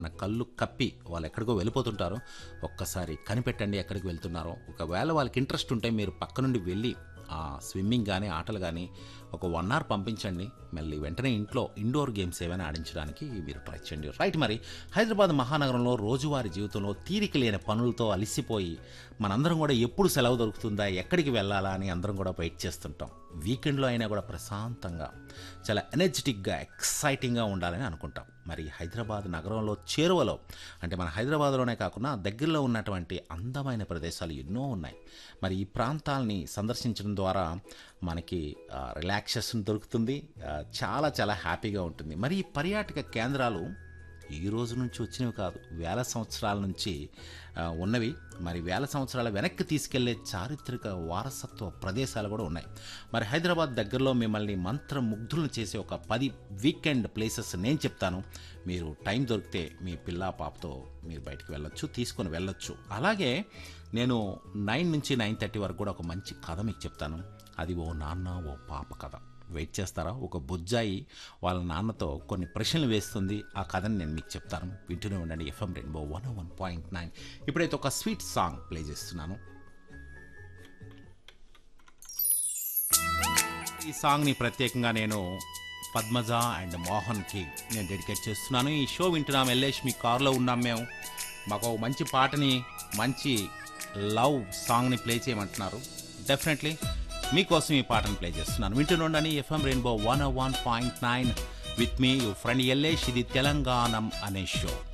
నా కళ్ళు కప్పి వాళ్ళు ఎక్కడికో వెళ్ళిపోతుంటారో ఒక్కసారి కనిపెట్టండి ఎక్కడికి వెళ్తున్నారో ఒకవేళ వాళ్ళకి ఇంట్రెస్ట్ ఉంటే మీరు పక్క నుండి వెళ్ళి ఆ స్విమ్మింగ్ కానీ ఆటలు కానీ ఒక వన్ అవర్ పంపించండి మళ్ళీ వెంటనే ఇంట్లో ఇండోర్ గేమ్స్ ఏమైనా ఆడించడానికి మీరు ట్రై చేయండి రైట్ మరి హైదరాబాద్ మహానగరంలో రోజువారీ జీవితంలో తీరిక లేని పనులతో అలిసిపోయి మనందరం కూడా ఎప్పుడు సెలవు దొరుకుతుందా ఎక్కడికి వెళ్ళాలా అని అందరం కూడా వెయిట్ చేస్తుంటాం వీకెండ్లో అయినా కూడా ప్రశాంతంగా చాలా ఎనర్జెటిక్గా ఎక్సైటింగ్గా ఉండాలని అనుకుంటాం మరి హైదరాబాద్ నగరంలో చేరువలో అంటే మన హైదరాబాద్లోనే కాకుండా దగ్గరలో ఉన్నటువంటి అందమైన ప్రదేశాలు ఎన్నో ఉన్నాయి మరి ఈ ప్రాంతాలని సందర్శించడం ద్వారా మనకి రిలాక్సేషన్ దొరుకుతుంది ఆ, చాలా చాలా హ్యాపీగా ఉంటుంది మరి ఈ పర్యాటక కేంద్రాలు ఈ రోజు నుంచి వచ్చినవి కాదు వేల సంవత్సరాల నుంచి ఆ, ఉన్నవి మరి వేల సంవత్సరాల వెనక్కి తీసుకెళ్లే చారిత్రక వారసత్వ ప్రదేశాలు కూడా ఉన్నాయి మరి హైదరాబాద్ దగ్గరలో మిమ్మల్ని మంత్రముగ్ధులను చేసే ఒక పది వీకెండ్ ప్లేసెస్ నేను చెప్తాను మీరు టైం దొరికితే మీ పిల్ల పాపతో మీరు బయటికి వెళ్ళొచ్చు తీసుకొని వెళ్ళొచ్చు అలాగే నేను నైన్ నుంచి నైన్ థర్టీ వరకు కూడా ఒక మంచి కథ మీకు చెప్తాను అది ఓ నాన్న ఓ పాప కథ వెయిట్ చేస్తారా ఒక బుజ్జాయి వాళ్ళ నాన్నతో కొన్ని ప్రశ్నలు వేస్తుంది ఆ కథని నేను మీకు చెప్తాను వింటూనే ఉండండి FM rainbow one one point nine ఇప్పుడైతే ఒక స్వీట్ సాంగ్ ప్లే చేస్తున్నాను ఈ సాంగ్ని ప్రత్యేకంగా నేను పద్మజ అండ్ మోహన్కి నేను డెడికేట్ చేస్తున్నాను ఈ షో వింటున్నాం ఎల్లేష్ మీ కార్లో ఉన్నాం మేము మాకు ఒక మంచి పాటని మంచి లవ్ సాంగ్ని ప్లే చేయమంటున్నారు డెఫినెట్లీ మీకోసం ఈ పాటను ప్లే చేస్తున్నాను వింటున్నాను FM rainbow one one point nine with me you friend Ellesh ఇది తెలంగాణం అనే షో